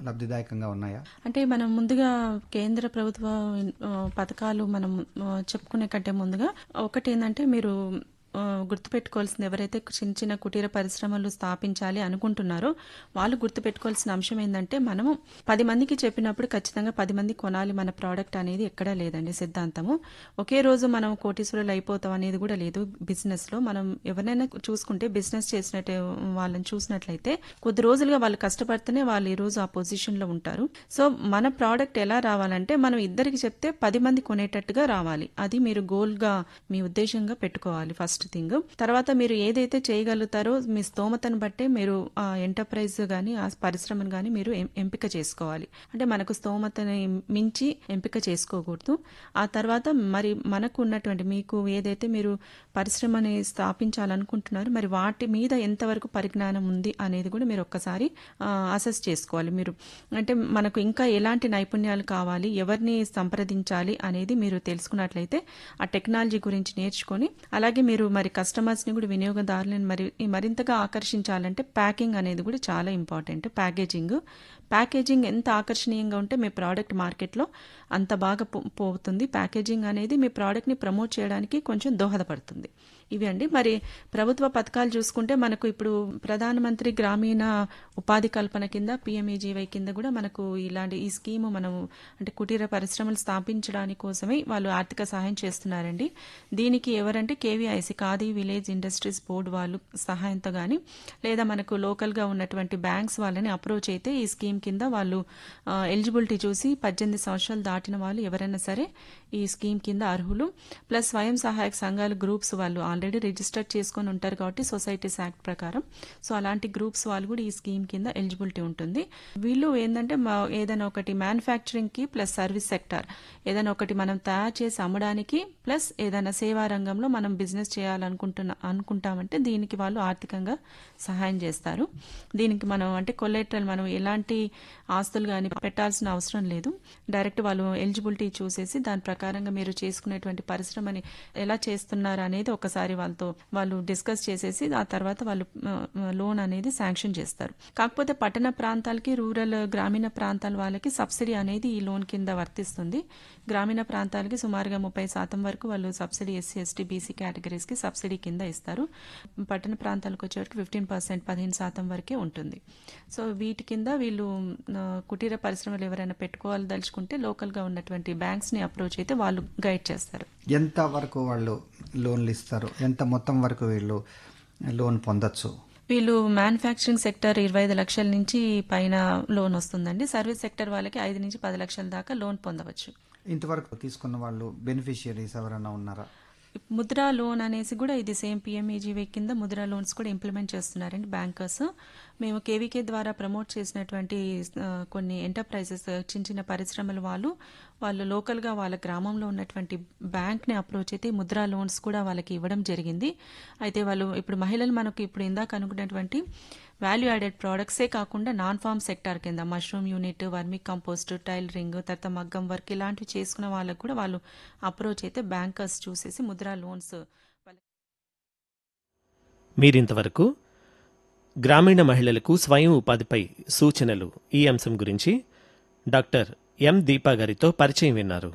లబ్ధిదాయకంగా ఉన్నాయా అంటే మనం ముందుగా కేంద్ర ప్రభుత్వ ఆ, పథకాలు మనం ఆ, చెప్పుకునే కంటే ముందుగా ఒకటి ఏంటంటే మీరు ఆ, గుర్తుపెట్టుకోవాల్సింది ఎవరైతే చిన్న చిన్న కుటీర పరిశ్రమలు స్థాపించాలి అనుకుంటున్నారో వాళ్ళు గుర్తుపెట్టుకోవాల్సిన అంశం ఏంటంటే మనము పది మందికి చెప్పినప్పుడు ఖచ్చితంగా పది మంది కొనాలి మన ప్రోడక్ట్ అనేది ఎక్కడా లేదండి సిద్ధాంతము ఒకే రోజు మనం కోటీశ్వరులు అయిపోతాం అనేది కూడా లేదు బిజినెస్ లో మనం ఎవరైనా చూసుకుంటే బిజినెస్ చేసినట్టు వాళ్ళని చూసినట్లయితే కొద్ది రోజులుగా వాళ్ళు కష్టపడితేనే వాళ్ళు ఈ రోజు ఆ పొజిషన్ లో ఉంటారు సో మన ప్రోడక్ట్ ఎలా రావాలంటే మనం ఇద్దరికి చెప్తే పది మంది కొనేటట్టుగా రావాలి అది మీరు గోల్ గా మీ ఉద్దేశంగా పెట్టుకోవాలి ఫస్ట్ థింగ్ తర్వాత మీరు ఏదైతే చేయగలుగుతారో మీ స్తోమతను బట్టే మీరు ఆ ఎంటర్ప్రైజ్ గానీ ఆ పరిశ్రమను గానీ మీరు ఎం- ఎంపిక చేసుకోవాలి అంటే మనకు స్తోమతని మించి ఎంపిక చేసుకోకూడదు ఆ తర్వాత మరి మనకు ఉన్నటువంటి మీకు ఏదైతే మీరు పరిశ్రమని స్థాపించాలనుకుంటున్నారో మరి వాటి మీద ఎంతవరకు పరిజ్ఞానం ఉంది అనేది కూడా మీరు ఒక్కసారి అసెస్ చేసుకోవాలి మీరు అంటే మనకు ఇంకా ఎలాంటి నైపుణ్యాలు కావాలి ఎవరిని సంప్రదించాలి అనేది మీరు తెలుసుకున్నట్లయితే ఆ టెక్నాలజీ గురించి నేర్చుకొని అలాగే మీరు మరి కస్టమర్స్ ని కూడా వినియోగదారులను మరి మరింతగా ఆకర్షించాలంటే ప్యాకింగ్ అనేది కూడా చాలా ఇంపార్టెంట్ ప్యాకేజింగ్ ప్యాకేజింగ్ ఎంత ఆకర్షణీయంగా ఉంటే మీ ప్రోడక్ట్ మార్కెట్లో అంత బాగా పో- పోతుంది ప్యాకేజింగ్ అనేది మీ ప్రోడక్ట్ని ప్రమోట్ చేయడానికి కొంచెం దోహదపడుతుంది ఇవి అండి మరి ప్రభుత్వ పథకాలు చూసుకుంటే మనకు ఇప్పుడు ప్రధానమంత్రి గ్రామీణ ఉపాధి కల్పన కింద పిఎంఈజీవై కింద కూడా మనకు ఇలాంటి ఈ స్కీము మనం అంటే కుటీర పరిశ్రమలు స్థాపించడానికి కోసమే వాళ్ళు ఆర్థిక సహాయం చేస్తున్నారండి దీనికి ఎవరంటే KVIC khadi village industries board వాళ్ళు సహాయంతో కానీ లేదా మనకు లోకల్గా ఉన్నటువంటి బ్యాంక్స్ వాళ్ళని అప్రోచ్ అయితే ఈ స్కీమ్ కింద వాళ్ళు ఎలిజిబిలిటీ చూసి పద్దెనిమిది సంవత్సరాలు దాటిన వాళ్ళు ఎవరైనా సరే ఈ స్కీమ్ కింద అర్హులు ప్లస్ స్వయం సహాయక సంఘాలు గ్రూప్స్ వాళ్ళు ఆల్రెడీ రిజిస్టర్ చేసుకొని ఉంటారు కాబట్టి సొసైటీస్ యాక్ట్ ప్రకారం సో అలాంటి గ్రూప్స్ వాళ్ళు కూడా ఈ స్కీమ్ కింద ఎలిజిబిలిటీ ఉంటుంది వీళ్ళు ఏంటంటే మా- ఏదైనా ఒకటి మ్యానుఫ్యాక్చరింగ్ కి ప్లస్ సర్వీస్ సెక్టర్ ఏదైనా ఒకటి మనం తయారు చేసి అమ్మడానికి ప్లస్ ఏదైనా సేవా రంగంలో మనం బిజినెస్ చేయాలనుకుంటున్నా అనుకుంటామంటే దీనికి వాళ్ళు ఆర్థికంగా సహాయం చేస్తారు దీనికి మనం అంటే కొలెటరల్ మనం ఎలాంటి ఆస్తులు కానీ పెట్టాల్సిన అవసరం లేదు డైరెక్ట్ వాళ్ళు ఎలిజిబిలిటీ చూసేసి దాని ప్రకారంగా మీరు చేసుకునేటువంటి పరిశ్రమని ఎలా చేస్తున్నారు అనేది ఒకసారి వాళ్ళతో వాళ్ళు డిస్కస్ చేసేసి ఆ తర్వాత వాళ్ళు లోన్ అనేది శాంక్షన్ చేస్తారు కాకపోతే పట్టణ ప్రాంతాలకి రూరల్ గ్రామీణ ప్రాంతాల వాళ్ళకి సబ్సిడీ అనేది ఈ లోన్ కింద వర్తిస్తుంది గ్రామీణ ప్రాంతాలకి సుమారుగా ముప్పై శాతం వరకు వాళ్ళు subsidy SC ST BC categories కి సబ్సిడీ కింద ఇస్తారు పట్టణ ప్రాంతాలకు వచ్చేవరకు ఫిఫ్టీన్ పర్సెంట్ పదిహేను శాతం వరకే ఉంటుంది సో వీటి కింద వీళ్ళు ఆ, కుటీర పరిశ్రమలు ఎవరైనా పెట్టుకోవాలి దలుచుకుంటే లోకల్ గా ఉన్నటువంటి బ్యాంక్స్ ని అప్రోచ్ అయితే వాళ్ళు గైడ్ చేస్తారు ఎంత వరకు వాళ్ళు లోన్లు ఇస్తారు ఎంత మొత్తం వరకు వీళ్ళు లోన్ పొందొచ్చు వీళ్ళు మ్యానుఫ్యాక్చరింగ్ సెక్టర్ ఇరవై ఐదు లక్షల నుంచి పైన లోన్ వస్తుందండి సర్వీస్ సెక్టర్ వాళ్ళకి ఐదు నుంచి పది లక్షల దాకా లోన్ పొందవచ్చు ఇంతవరకు తీసుకున్న వాళ్ళు బెనిఫిషియరీస్ ఎవరైనా ఉన్నారా ముద్రా లోన్ అనేసి కూడా ఇది సేమ్ పిఎంఈజీవై కింద ముద్రా లోన్స్ కూడా ఇంప్లిమెంట్ చేస్తున్నారండి బ్యాంకర్స్ మేము కేవీకే ద్వారా ప్రమోట్ చేసినటువంటి ఆ, కొన్ని ఎంటర్ప్రైజెస్ చిన్న చిన్న పరిశ్రమల వాళ్ళు వాళ్ళు లోకల్గా వాళ్ళ గ్రామంలో ఉన్నటువంటి బ్యాంక్ని అప్రోచ్ అయితే ముద్రా లోన్స్ కూడా వాళ్ళకి ఇవ్వడం జరిగింది అయితే వాళ్ళు ఇప్పుడు మహిళలు మనకు ఇప్పుడు ఇందాక అనుకున్నటువంటి వాల్యూ యాడెడ్ ప్రోడక్ట్సే కాకుండా నాన్ ఫార్మ్ సెక్టార్ కింద mushroom unit vermicompost tailoring తర్వాత మగ్గం వర్క్ ఇలాంటివి చేసుకున్న వాళ్ళకు కూడా వాళ్ళు అప్రోచ్ అయితే బ్యాంకర్స్ చూసేసి ముద్రా లోన్స్ మీరింతవరకు గ్రామీణ మహిళలకు స్వయం ఉపాధిపై సూచనలు ఈ అంశం గురించి డాక్టర్ ఎం దీపా గారితో పరిచయం విన్నారు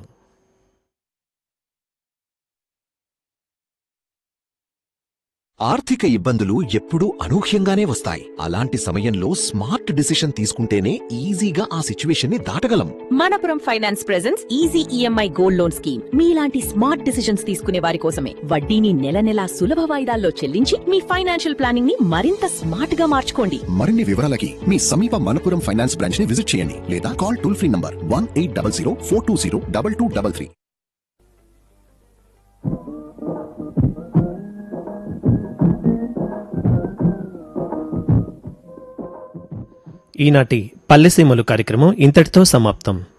ఆర్థిక ఇబ్బందులు ఎప్పుడూ అనూహ్యంగానే వస్తాయి అలాంటి సమయంలో స్మార్ట్ డిసిషన్ తీసుకుంటేనే ఈజీగా ఆ సిచ్యువేషన్ ని దాటగలం Manappuram finance presents easy EMI gold loan scheme మీలాంటి స్మార్ట్ డిసిషన్స్ తీసుకునే వారి కోసమే వడ్డీని నెల నెలా సులభ వాయిదాల్లో చెల్లించి మీ ఫైనాన్షియల్ ప్లానింగ్ ని మరింత స్మార్ట్ గా మార్చుకోండి మరిన్ని వివరాలకి మీ సమీప మనపురం ఫైనాన్స్ బ్రాంచ్ ని విజిట్ చేయండి లేదా call toll free number one eight double zero four two zero double two double three ఈనాటి పల్లెసీమలు కార్యక్రమం ఇంతటితో సమాప్తం